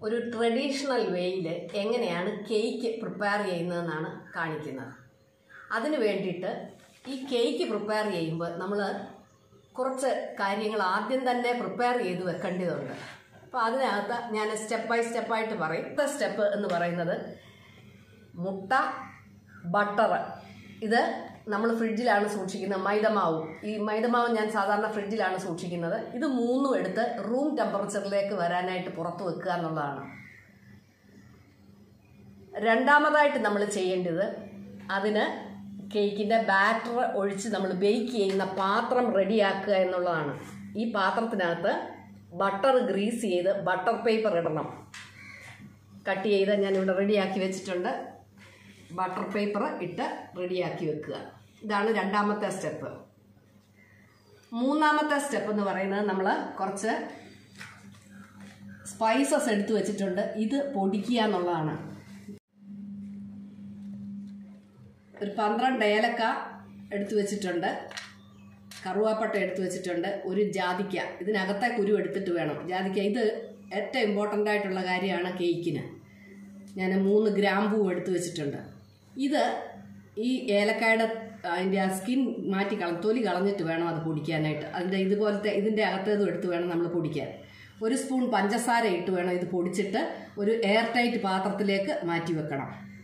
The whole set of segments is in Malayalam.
ഒരു ട്രഡീഷണൽ വേയിൽ എങ്ങനെയാണ് കേക്ക് പ്രിപ്പയർ ചെയ്യുന്നതെന്നാണ് കാണിക്കുന്നത് അതിന് വേണ്ടിയിട്ട് ഈ കേക്ക് പ്രിപ്പയർ ചെയ്യുമ്പോൾ നമ്മൾ കുറച്ച് കാര്യങ്ങൾ ആദ്യം തന്നെ പ്രിപ്പയർ ചെയ്ത് വെക്കേണ്ടതുണ്ട് അപ്പോൾ അതിനകത്ത് ഞാൻ സ്റ്റെപ്പ് ബൈ സ്റ്റെപ്പായിട്ട് പറയും ഇത്ത സ്റ്റെപ്പ് എന്ന് പറയുന്നത് മുട്ട ബട്ടർ ഇത് നമ്മൾ ഫ്രിഡ്ജിലാണ് സൂക്ഷിക്കുന്നത് മൈദമാവും ഈ മൈദമാവ് ഞാൻ സാധാരണ ഫ്രിഡ്ജിലാണ് സൂക്ഷിക്കുന്നത് ഇത് മൂന്നും എടുത്ത് റൂം ടെമ്പറേച്ചറിലേക്ക് വരാനായിട്ട് പുറത്ത് വെക്കുക എന്നുള്ളതാണ് രണ്ടാമതായിട്ട് നമ്മൾ ചെയ്യേണ്ടത് അതിന് കേക്കിൻ്റെ ബാറ്റർ ഒഴിച്ച് നമ്മൾ ബേക്ക് ചെയ്യുന്ന പാത്രം റെഡിയാക്കുക എന്നുള്ളതാണ് ഈ പാത്രത്തിനകത്ത് ബട്ടർ ഗ്രീസ് ചെയ്ത് ബട്ടർ പേപ്പർ ഇടണം കട്ട് ചെയ്ത് ഞാനിവിടെ റെഡിയാക്കി വെച്ചിട്ടുണ്ട് ബട്ടർ പേപ്പർ ഇട്ട് റെഡിയാക്കി വെക്കുക ഇതാണ് രണ്ടാമത്തെ സ്റ്റെപ്പ് മൂന്നാമത്തെ സ്റ്റെപ്പ് എന്ന് പറയുന്നത് നമ്മൾ കുറച്ച് സ്പൈസസ് എടുത്തു വെച്ചിട്ടുണ്ട് ഇത് പൊടിക്കുക എന്നുള്ളതാണ് ഒരു പന്ത്രണ്ട് ഏലക്ക എടുത്തു വെച്ചിട്ടുണ്ട് കറുവാപ്പട്ട എടുത്തു വെച്ചിട്ടുണ്ട് ഒരു ജാതിക്ക ഇതിനകത്തെ കുരു എടുത്തിട്ട് വേണം ജാതിക്ക ഇത് ഏറ്റവും ഇമ്പോർട്ടൻ്റ് ആയിട്ടുള്ള കാര്യമാണ് കേക്കിന് ഞാൻ മൂന്ന് ഗ്രാമ്പൂ എടുത്തു വെച്ചിട്ടുണ്ട് ഇത് ഈ ഏലക്കായുടെ അതിൻ്റെ ആ സ്കിൻ മാറ്റി കള തൊലി കളഞ്ഞിട്ട് വേണം അത് പൊടിക്കാനായിട്ട് അതിൻ്റെ ഇതുപോലത്തെ ഇതിൻ്റെ അകത്തേതും എടുത്ത് വേണം നമ്മൾ പൊടിക്കാൻ ഒരു സ്പൂൺ പഞ്ചസാര ഇട്ട് വേണം ഇത് പൊടിച്ചിട്ട് ഒരു എയർ ടൈറ്റ് പാത്രത്തിലേക്ക് മാറ്റി വെക്കണം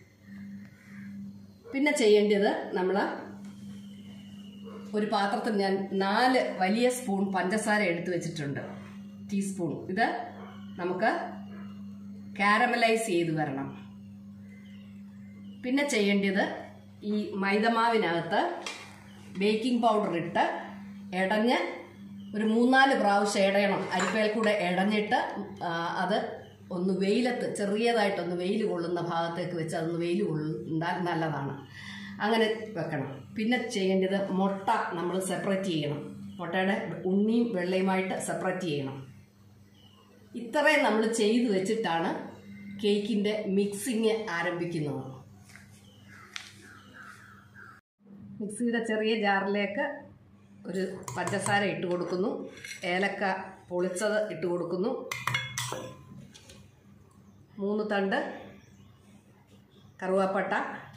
പിന്നെ ചെയ്യേണ്ടത് നമ്മൾ ഒരു പാത്രത്തിൽ ഞാൻ നാല് വലിയ സ്പൂൺ പഞ്ചസാര എടുത്തു വെച്ചിട്ടുണ്ട് ടീസ്പൂൺ ഇത് നമുക്ക് കാരമലൈസ് ചെയ്ത് വരണം പിന്നെ ചെയ്യേണ്ടത് ഈ മൈദമാവിനകത്ത് ബേക്കിംഗ് പൗഡർ ഇട്ട് ഇടഞ്ഞ് ഒരു മൂന്നാല് പ്രാവശ്യം ഇടയണം അരിപ്പയിൽ കൂടെ ഇടഞ്ഞിട്ട് ആ, അത് ഒന്ന് വെയിലത്ത് ചെറിയതായിട്ടൊന്ന് വെയിൽ കൊള്ളുന്ന ഭാഗത്തേക്ക് വെച്ച് അതൊന്ന് വെയിൽ കൊള്ളുന്നാൽ നല്ലതാണ് അങ്ങനെ വെക്കണം പിന്നെ ചെയ്യേണ്ടത് മുട്ട നമ്മൾ സെപ്പറേറ്റ് ചെയ്യണം മുട്ടയുടെ ഉണ്ണിയും വെള്ളയുമായിട്ട് സെപ്പറേറ്റ് ചെയ്യണം ഇത്രയും നമ്മൾ ചെയ്തു വെച്ചിട്ടാണ് കേക്കിൻ്റെ മിക്സിങ് ആരംഭിക്കുന്നത് മിക്സിയുടെ ചെറിയ ജാറിലേക്ക് ഒരു പഞ്ചസാര ഇട്ട് കൊടുക്കുന്നു ഏലക്ക പൊളിച്ചത് ഇട്ട് കൊടുക്കുന്നു മൂന്ന് തണ്ട് കറുവാപ്പട്ട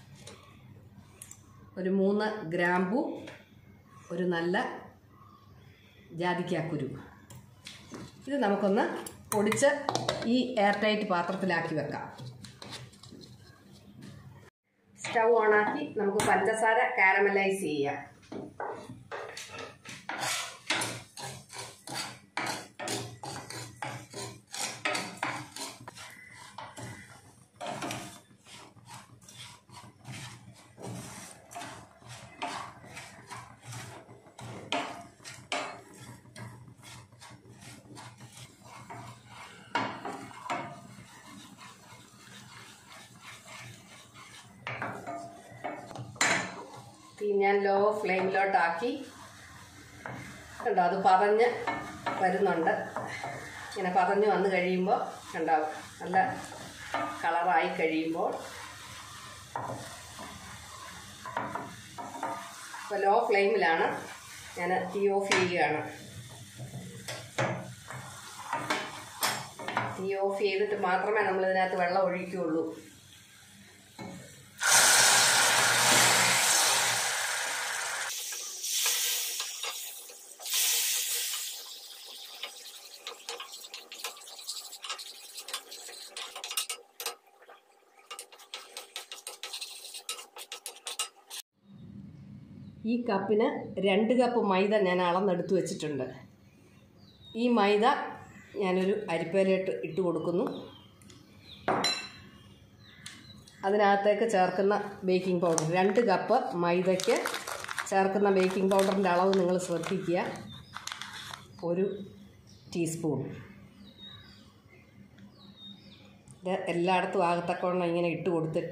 ഒരു മൂന്ന് ഗ്രാമ്പു ഒരു നല്ല ജാതിക്കാക്കുരു ഇത് നമുക്കൊന്ന് പൊടിച്ച് ഈ എയർ ടൈറ്റ് പാത്രത്തിലാക്കി വെക്കാം സ്റ്റൗ ഓണാക്കി നമുക്ക് പഞ്ചസാര കാരമലൈസ് ചെയ്യാം തീ ഞാൻ ലോ ഫ്ലെയിമിലോട്ടാക്കി കണ്ടോ അത് പതഞ്ഞ് വരുന്നുണ്ട് ഇങ്ങനെ പതഞ്ഞ് വന്ന് കഴിയുമ്പോൾ കണ്ടോ നല്ല കളറായി കഴിയുമ്പോൾ ഇപ്പോൾ ലോ ഫ്ലെയിമിലാണ് ഞാൻ തീ ഓഫ് ചെയ്യുകയാണ് തീ ഓഫ് ചെയ്തിട്ട് മാത്രമേ നമ്മൾ ഇതിനകത്ത് വെള്ളം ഒഴിക്കുകയുള്ളൂ ഈ കപ്പിന് രണ്ട് കപ്പ് മൈദ ഞാൻ അളന്നെടുത്ത് വെച്ചിട്ടുണ്ട് ഈ മൈദ ഞാനൊരു അരിപ്പയിലിട്ട് ഇട്ട് കൊടുക്കുന്നു അതിനകത്തേക്ക് ചേർക്കുന്ന ബേക്കിംഗ് പൗഡർ രണ്ട് കപ്പ് മൈദയ്ക്ക് ചേർക്കുന്ന ബേക്കിംഗ് പൗഡറിൻ്റെ അളവ് നിങ്ങൾ ശ്രദ്ധിക്കുക ഒരു ടീസ്പൂൺ ഇത് എല്ലായിടത്തും ആകത്തക്കവണ്ണം ഇങ്ങനെ ഇട്ട് കൊടുത്തിട്ട്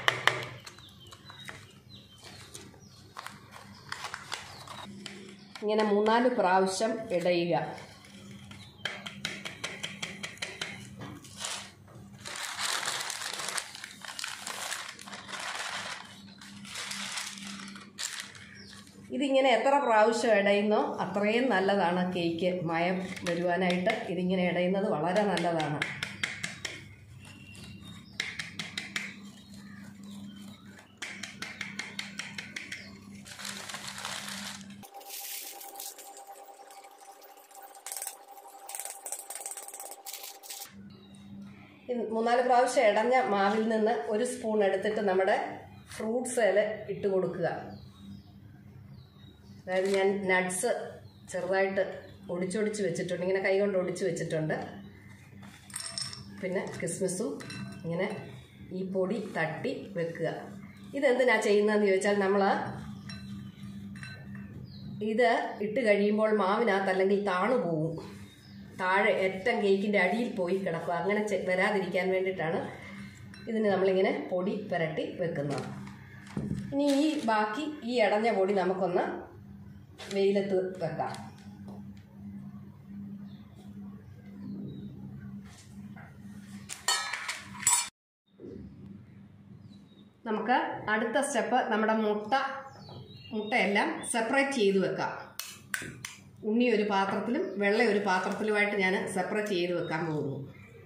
ഇങ്ങനെ മൂന്നാല് പ്രാവശ്യം ഇടയുക ഇതിങ്ങനെ എത്ര പ്രാവശ്യം ഇടയുന്നോ അത്രയും നല്ലതാണ് കേക്ക് മയം വരുവാനായിട്ട് ഇതിങ്ങനെ ഇടയുന്നത് വളരെ നല്ലതാണ് ഈ മൂന്നാല് പ്രാവശ്യം ഇടഞ്ഞ മാവിൽ നിന്ന് ഒരു സ്പൂൺ എടുത്തിട്ട് നമ്മുടെ ഫ്രൂട്ട്സിൽ ഇട്ട് കൊടുക്കുക അതായത് ഞാൻ നട്ട്സ് ചെറുതായിട്ട് ഒടിച്ചൊടിച്ച് വെച്ചിട്ടുണ്ട് ഇങ്ങനെ കൈ കൊണ്ട് ഒടിച്ച് വെച്ചിട്ടുണ്ട് പിന്നെ കിസ്മിസും ഇങ്ങനെ ഈ പൊടി തട്ടി വെക്കുക ഇതെന്തിനാ ചെയ്യുന്നതെന്ന് ചോദിച്ചാൽ നമ്മൾ ഇത് ഇട്ട് കഴിയുമ്പോൾ മാവിനകത്ത് അല്ലെങ്കിൽ താണു പോവും താഴെ ഏറ്റവും കേക്കിൻ്റെ അടിയിൽ പോയി കിടക്കുക അങ്ങനെ ചെ- വരാതിരിക്കാൻ വേണ്ടിയിട്ടാണ് ഇതിന് നമ്മളിങ്ങനെ പൊടി പുരട്ടി വെക്കുന്നത് ഇനി ഈ ബാക്കി ഈ ഇടഞ്ഞ പൊടി നമുക്കൊന്ന് വെയിലത്ത് വെക്കാം നമുക്ക് അടുത്ത സ്റ്റെപ്പ് നമ്മുടെ മുട്ട മുട്ടയെല്ലാം സെപ്പറേറ്റ് ചെയ്ത് വെക്കാം ഉണ്ണി ഒരു പാത്രത്തിലും വെള്ള ഒരു പാത്രത്തിലുമായിട്ട് ഞാൻ സെപ്പറേറ്റ് ചെയ്ത് വെക്കാൻ പോകുന്നു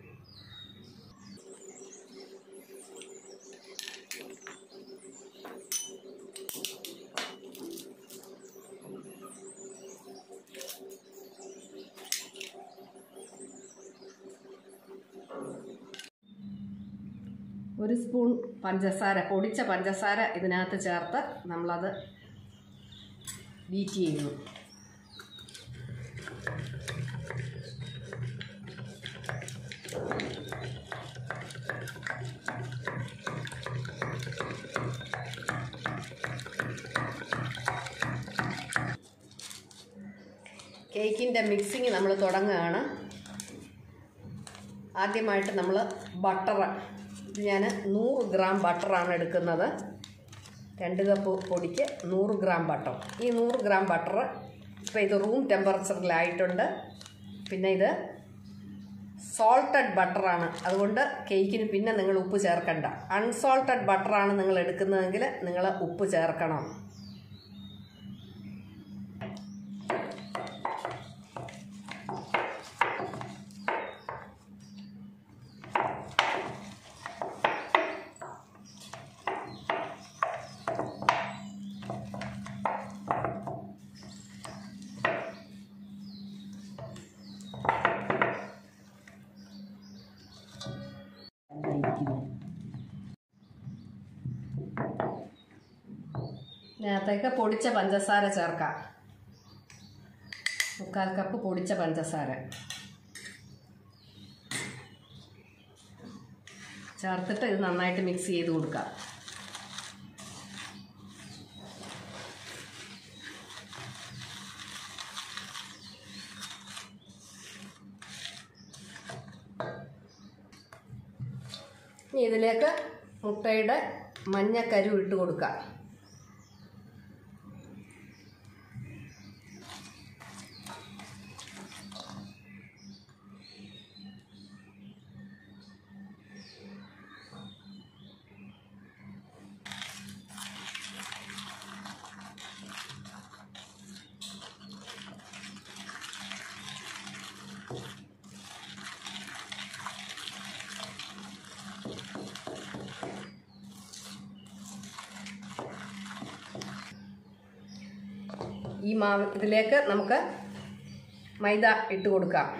ഒരു സ്പൂൺ പഞ്ചസാര പൊടിച്ച പഞ്ചസാര ഇതിനകത്ത് ചേർത്ത് നമ്മളത് ബീറ്റ് ചെയ്യുന്നു കേക്കിൻ്റെ മിക്സിങ് നമ്മൾ തുടങ്ങുകയാണ് ആദ്യമായിട്ട് നമ്മൾ ബട്ടർ ഇത് ഞാൻ നൂറ് ഗ്രാം ബട്ടറാണ് എടുക്കുന്നത് രണ്ട് കപ്പ് പൊടിക്ക് നൂറ് ഗ്രാം ബട്ടർ ഈ നൂറ് ഗ്രാം ബട്ടർ ഇപ്പോൾ ഇത് റൂം ടെമ്പറേച്ചറിലായിട്ടുണ്ട് പിന്നെ ഇത് സോൾട്ടഡ് ബട്ടറാണ് അതുകൊണ്ട് കേക്കിന് പിന്നെ നിങ്ങൾ ഉപ്പ് ചേർക്കണ്ട അൺസോൾട്ടഡ് ബട്ടറാണ് നിങ്ങൾ എടുക്കുന്നതെങ്കിൽ നിങ്ങൾ ഉപ്പ് ചേർക്കണം ഇതിനകത്തേക്ക് പൊടിച്ച പഞ്ചസാര ചേർക്കാം മുക്കാൽ കപ്പ് പൊടിച്ച പഞ്ചസാര ചേർത്തിട്ട് ഇത് നന്നായിട്ട് മിക്സ് ചെയ്ത് കൊടുക്കാം ഇനി ഇതിലേക്ക് മുട്ടയുടെ മഞ്ഞക്കരു ഇട്ട് കൊടുക്കാം ഈ മാവ് ഇതിലേക്ക് നമുക്ക് മൈദ ഇട്ട് കൊടുക്കാം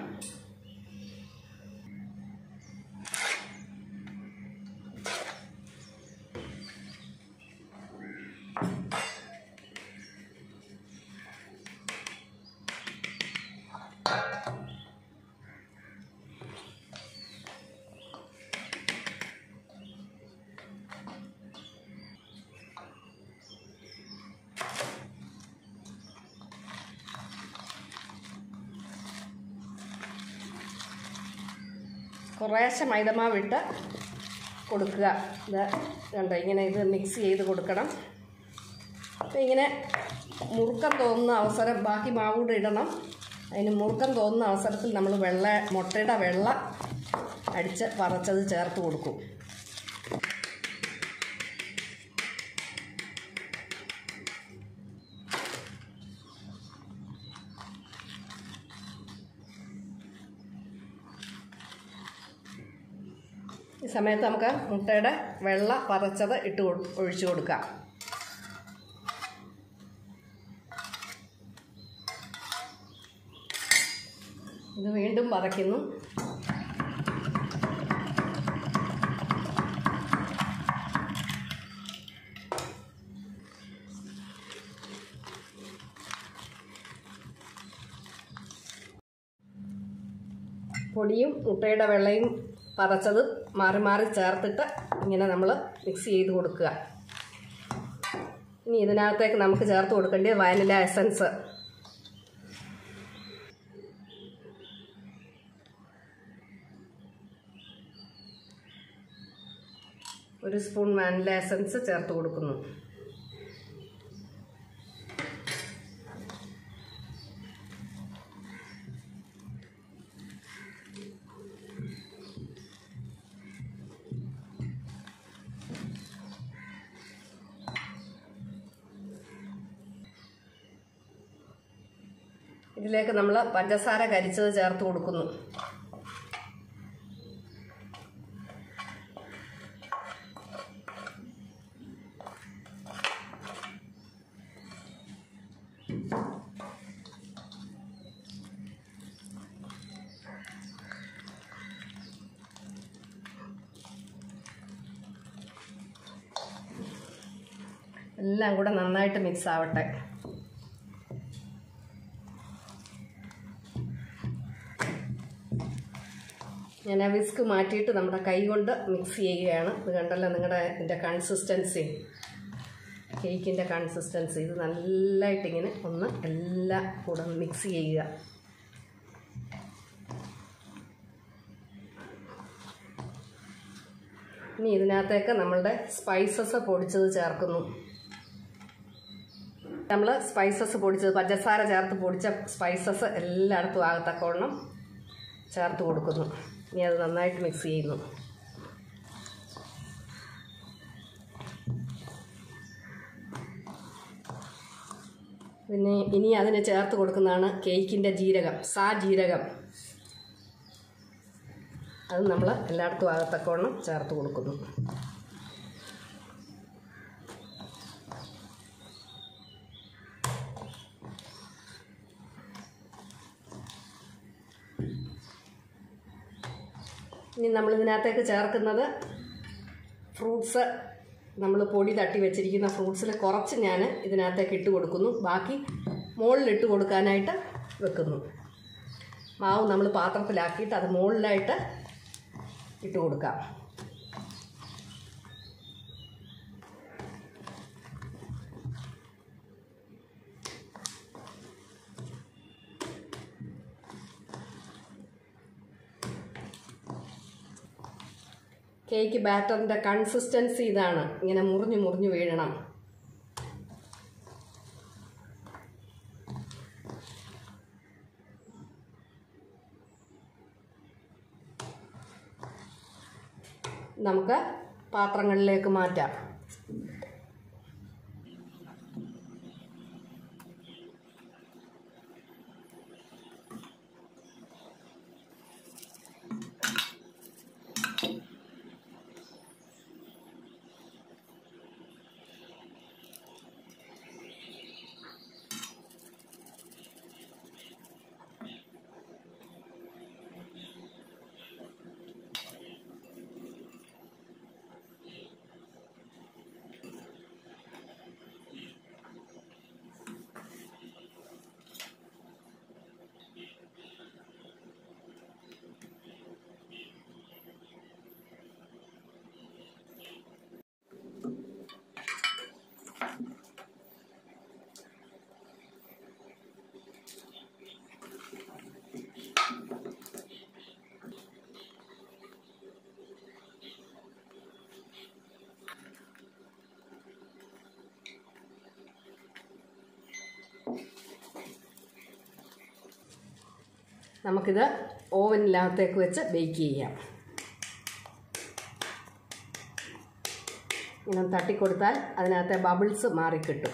കുറേശ്ശെ മൈദമാവ് ഇട്ട് കൊടുക്കുക ഇത് കണ്ടോ ഇങ്ങനെ ഇത് മിക്സ് ചെയ്ത് കൊടുക്കണം അപ്പോൾ ഇങ്ങനെ മുറുക്കം തോന്നുന്ന അവസരം ബാക്കി മാവ് കൂടെ ഇടണം അതിന് മുറുക്കം തോന്നുന്ന അവസരത്തിൽ നമ്മൾ വെള്ള മുട്ടയുടെ വെള്ള അടിച്ച് പറിച്ചത് ചേർത്ത് കൊടുക്കും ഈ സമയത്ത് നമുക്ക് മുട്ടയുടെ വെള്ള പറിച്ചത് ഇട്ട് കൊടു- ഒഴിച്ചു കൊടുക്കാം ഇത് വീണ്ടും പതയ്ക്കുന്നു പൊടിയും മുട്ടയുടെ വെള്ളയും പതച്ചത് മാറി മാറി ചേർത്തിട്ട് ഇങ്ങനെ നമ്മൾ മിക്സ് ചെയ്ത് കൊടുക്കുക ഇനി ഇതിനകത്തേക്ക് നമുക്ക് ചേർത്ത് കൊടുക്കേണ്ടത് വാനില എസൻസ് ഒരു സ്പൂൺ വാനില എസൻസ് ചേർത്ത് കൊടുക്കുന്നു ഇതിലേക്ക് നമ്മൾ പഞ്ചസാര കരിച്ചത് ചേർത്ത് കൊടുക്കുന്നു എല്ലാം കൂടെ നന്നായിട്ട് മിക്സ് ആവട്ടെ ഞാൻ ആ വിസ്ക് മാറ്റിയിട്ട് നമ്മുടെ കൈ കൊണ്ട് മിക്സ് ചെയ്യുകയാണ് ഇത് കണ്ടല്ലോ നിങ്ങളുടെ ഇതിൻ്റെ കൺസിസ്റ്റൻസി കേക്കിൻ്റെ കൺസിസ്റ്റൻസി ഇത് നല്ലതായിട്ടിങ്ങനെ ഒന്ന് എല്ലാം കൂടെ മിക്സ് ചെയ്യുക ഇനി ഇതിനകത്തേക്ക് നമ്മളുടെ സ്പൈസസ് പൊടിച്ചത് ചേർക്കുന്നു നമ്മൾ സ്പൈസസ് പൊടിച്ചത് പഞ്ചസാര ചേർത്ത് പൊടിച്ച സ്പൈസസ് എല്ലായിടത്തും ആകത്തക്കവണ്ണം ചേർത്ത് കൊടുക്കുന്നു ഇനി അത് നന്നായിട്ട് മിക്സ് ചെയ്യുന്നു പിന്നെ ഇനി അതിന് ചേർത്ത് കൊടുക്കുന്നതാണ് കേക്കിൻ്റെ ജീരകം സാ ജീരകം അത് നമ്മൾ എല്ലായിടത്തും ആകത്തക്കവണ്ണം ചേർത്ത് കൊടുക്കുന്നു ഇനി നമ്മൾ ഇതിനകത്തേക്ക് ചേർക്കുന്നത് ഫ്രൂട്ട്സ് നമ്മൾ പൊടി തട്ടി വെച്ചിരിക്കുന്ന ഫ്രൂട്ട്സിൽ കുറച്ച് ഞാൻ ഇതിനകത്തേക്ക് ഇട്ട് കൊടുക്കുന്നു ബാക്കി മുകളിൽ ഇട്ട് കൊടുക്കാനായിട്ട് വെക്കുന്നു മാവ് നമ്മൾ പാത്രത്തിലാക്കിയിട്ട് അത് മുകളിലായിട്ട് ഇട്ട് കൊടുക്കാം കേക്ക് ബാറ്ററിൻ്റെ കൺസിസ്റ്റൻസി ഇതാണ് ഇങ്ങനെ മുറിഞ്ഞ് മുറിഞ്ഞ് വീഴണം നമുക്ക് പാത്രങ്ങളിലേക്ക് മാറ്റാം നമുക്കിത് ഓവനിനകത്തേക്ക് വെച്ച് ബേക്ക് ചെയ്യാം ഇങ്ങനെ തട്ടിക്കൊടുത്താൽ അതിനകത്തെ ബബിൾസ് മാറിക്കിട്ടും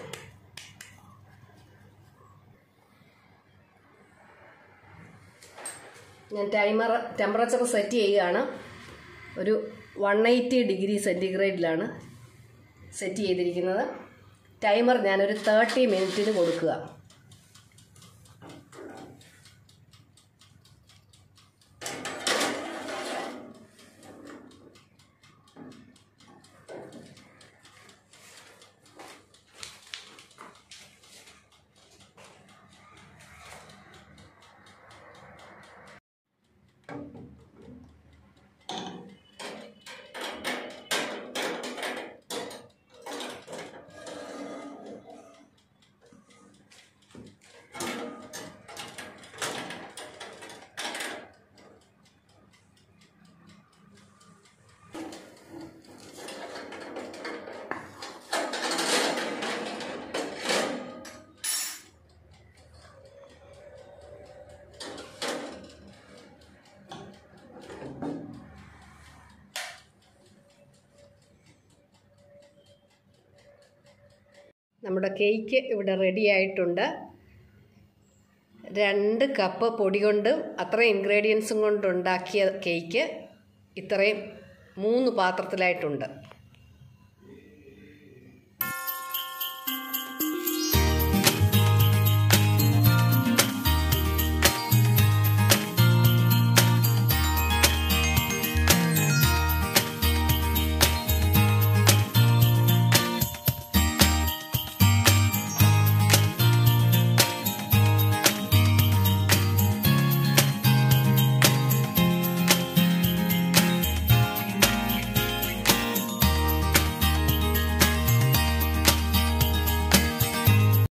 ഞാൻ ടൈമർ ടെമ്പറേച്ചർ സെറ്റ് ചെയ്യുകയാണ് ഒരു വൺ എയ്റ്റി ഡിഗ്രി സെൻറ്റിഗ്രേഡിലാണ് സെറ്റ് ചെയ്തിരിക്കുന്നത് ടൈമർ ഞാനൊരു തേർട്ടി മിനിറ്റിന് കൊടുക്കുക നമ്മുടെ കേക്ക് ഇവിടെ റെഡി ആയിട്ടുണ്ട് രണ്ട് കപ്പ് പൊടി കൊണ്ടും അത്രയും ഇൻഗ്രീഡിയൻസും കൊണ്ടുണ്ടാക്കിയ കേക്ക് ഇത്രയും മൂന്ന് പാത്രത്തിലായിട്ടുണ്ട്